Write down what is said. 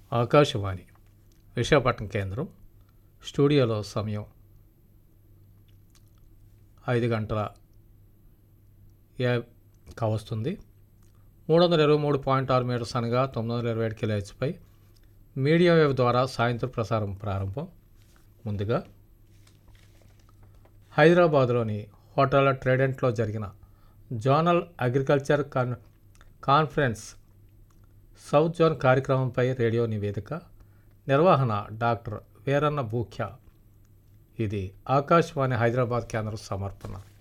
ఆకాశవాణి విశాఖపట్నం కేంద్రం స్టూడియోలో సమయం ఐదు గంటల యా కావస్తుంది మూడు వందల ఇరవై మూడు పాయింట్ ఆరు మీటర్స్ అనగా తొమ్మిది వందల ఇరవై ఏడు కిలోహెచ్పై మీడియా వేవ్ ద్వారా సాయంత్రం ప్రసారం ప్రారంభం ముందుగా హైదరాబాద్లోని హోటల్ ట్రేడెంట్లో జరిగిన zonal agriculture con conference south zone కార్యక్రమంపై రేడియో నివేదిక నిర్వహణ డాక్టర్ వీరన్న బూఖ్య ఇది ఆకాశవాణి హైదరాబాద్ కేంద్రం సమర్పణ